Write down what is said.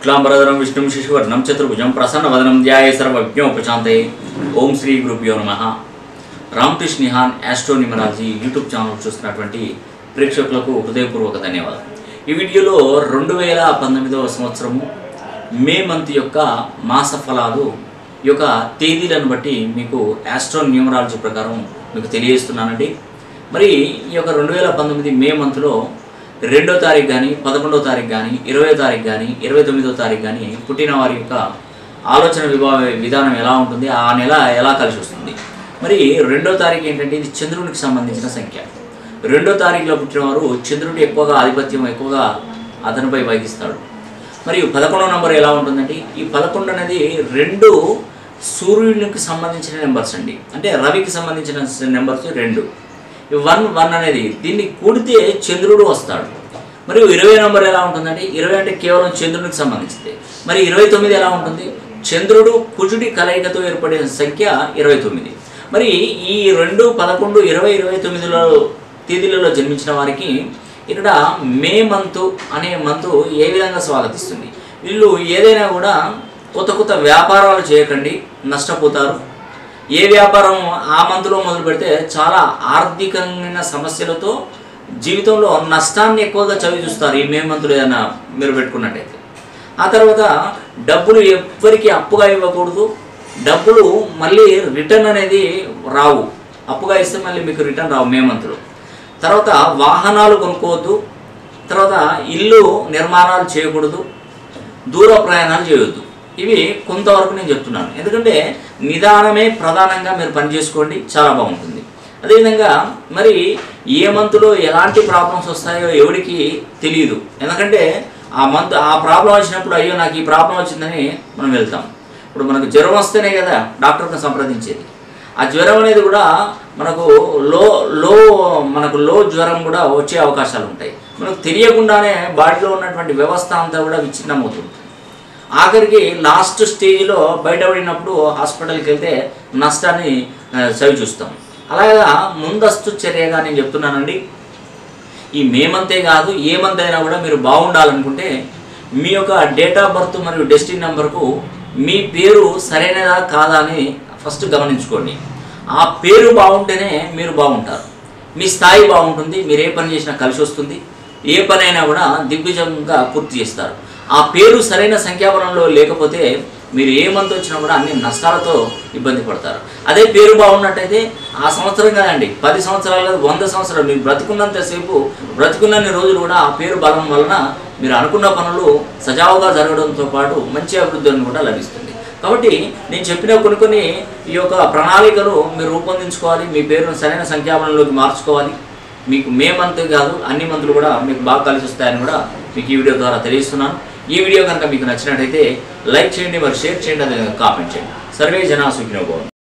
శుక్లాంబరధరం విష్ణుం శిశువర్ణం చతుర్భుజం ప్రసన్నవదనం ధ్యాయ సర్వజ్ఞోపశాంతే ఓం శ్రీ గురుభ్యో నమ Ramakrishna Nihan astro numerology YouTube channel చూస్తున్నటువంటి ప్రేక్షకులకు హృదయపూర్వక ధన్యవాదాలు ఈ వీడియోలో రెండు వేల పంతొమ్మిదవ సంవత్సరము మే మంత్ యొక్క మాస ఫలాలు ఈ యొక్క తేదీలను బట్టి మీకు యాస్ట్రో న్యూమరాలజీ ప్రకారం మీకు తెలియజేస్తున్నానండి మరి ఈ యొక్క రెండు వేల పంతొమ్మిది మే మంత్లో రెండో తారీఖు కానీ పదకొండో తారీఖు కానీ ఇరవై తారీఖు కానీ ఇరవై తొమ్మిదో తారీఖు కానీ పుట్టిన వారి యొక్క ఆలోచన విభా విధానం ఎలా ఉంటుంది ఆ నెల ఎలా కలిసి వస్తుంది మరి రెండో తారీఖు ఏంటంటే ఇది చంద్రునికి సంబంధించిన సంఖ్య రెండో తారీఖులో పుట్టిన వారు చంద్రుడు ఎక్కువగా ఆధిపత్యం ఎక్కువగా అతనిపై వహిస్తాడు మరియు పదకొండో నంబర్ ఎలా ఉంటుందంటే ఈ పదకొండు అనేది రెండు సూర్యునికి సంబంధించిన నెంబర్స్ అండి అంటే రవికి సంబంధించిన నెంబర్స్ రెండు ఈ వన్ వన్ అనేది దీన్ని కూడితే చంద్రుడు వస్తాడు మరియు ఇరవై నంబర్ ఎలా ఉంటుందండి ఇరవై అంటే కేవలం చంద్రునికి సంబంధించింది మరి ఇరవై తొమ్మిది ఎలా ఉంటుంది చంద్రుడు కుజుడి కలయికతో ఏర్పడే సంఖ్య ఇరవై తొమ్మిది మరి ఈ రెండు పదకొండు ఇరవై ఇరవై తొమ్మిదిలో తేదీలలో జన్మించిన వారికి ఇక్కడ మే మంత్ అనే మంత్ ఏ విధంగా స్వాగతిస్తుంది వీళ్ళు ఏదైనా కూడా కొత్త కొత్త వ్యాపారాలు చేయకండి నష్టపోతారు ఏ వ్యాపారం ఆ మంత్లో మొదలు పెడితే చాలా ఆర్థికమైన సమస్యలతో జీవితంలో నష్టాన్ని ఎక్కువగా చవి చూస్తారు ఈ మే మంత్లో ఏదైనా మీరు పెట్టుకున్నట్టయితే ఆ తర్వాత డబ్బులు ఎవ్వరికి అప్పుగా ఇవ్వకూడదు డబ్బులు మళ్ళీ రిటర్న్ అనేది రావు అప్పుగా ఇస్తే మళ్ళీ మీకు రిటర్న్ రావు మే మంత్లో తర్వాత వాహనాలు కొనుక్కోవద్దు తర్వాత ఇల్లు నిర్మాణాలు చేయకూడదు దూర ప్రయాణాలు చేయొద్దు ఇవి కొంతవరకు నేను చెప్తున్నాను ఎందుకంటే నిదానమే ప్రధానంగా మీరు పని చేసుకోండి చాలా బాగుంటుంది అదేవిధంగా మరి ఏ మంత్లో ఎలాంటి ప్రాబ్లమ్స్ వస్తాయో ఎవరికి తెలియదు ఎందుకంటే ఆ మంత్ ఆ ప్రాబ్లం వచ్చినప్పుడు అయ్యో నాకు ఈ ప్రాబ్లం వచ్చిందని మనం వెళ్తాం ఇప్పుడు మనకు జ్వరం వస్తేనే కదా డాక్టర్ని సంప్రదించేది ఆ జ్వరం అనేది కూడా మనకు లో లో మనకు లో జ్వరం కూడా వచ్చే అవకాశాలు ఉంటాయి మనకు తెలియకుండానే బాడీలో ఉన్నటువంటి వ్యవస్థ అంతా కూడా విచ్ఛిన్నమవుతుంది ఆఖరికి లాస్ట్ స్టేజ్లో బయటపడినప్పుడు హాస్పిటల్కి వెళ్తే నష్టాన్ని ఆ, చవి చూస్తాం అలాగా ముందస్తు చర్యగా నేను చెప్తున్నానండి ఈ మే మంతే కాదు ఏ మంత్ అయినా కూడా మీరు బాగుండాలనుకుంటే మీ యొక్క డేట్ ఆఫ్ బర్త్ మరియు డెస్టిన్ నెంబర్కు మీ పేరు సరైనదా కాదా అని ఫస్ట్ గమనించుకోండి ఆ పేరు బాగుంటేనే మీరు బాగుంటారు మీ స్థాయి బాగుంటుంది మీరు ఏ పని చేసినా కలిసి వస్తుంది ఏ పని అయినా కూడా దిగ్విజయంగా పూర్తి చేస్తారు ఆ పేరు సరైన సంఖ్యాబలంలో లేకపోతే మీరు ఏ మంత్ వచ్చినా కూడా అన్ని నష్టాలతో ఇబ్బంది పడతారు అదే పేరు బాగున్నట్టయితే ఆ సంవత్సరం కాదండి పది సంవత్సరాలు కాదు వంద సంవత్సరాలు మీరు బ్రతుకున్నంతసేపు బ్రతుకున్నన్ని రోజులు కూడా ఆ పేరు బలం వలన మీరు అనుకున్న పనులు సజావుగా జరగడంతో పాటు మంచి అభివృద్ధి కూడా లభిస్తుంది కాబట్టి నేను చెప్పిన కొన్ని కొన్ని ఈ యొక్క ప్రణాళికలు మీరు రూపొందించుకోవాలి మీ పేరును సరైన సంఖ్యాబలంలోకి మార్చుకోవాలి మీకు మే మంత్ కాదు అన్ని మంత్లు కూడా మీకు బాగా కలిసి వస్తాయని కూడా మీకు ఈ వీడియో ద్వారా తెలియజేస్తున్నాను ఈ వీడియో కనుక మీకు నచ్చినట్టయితే లైక్ చేయండి మరి షేర్ చేయండి అదేవిధంగా కామెంట్ చేయండి సర్వే జనా సుఖినో భవంతు.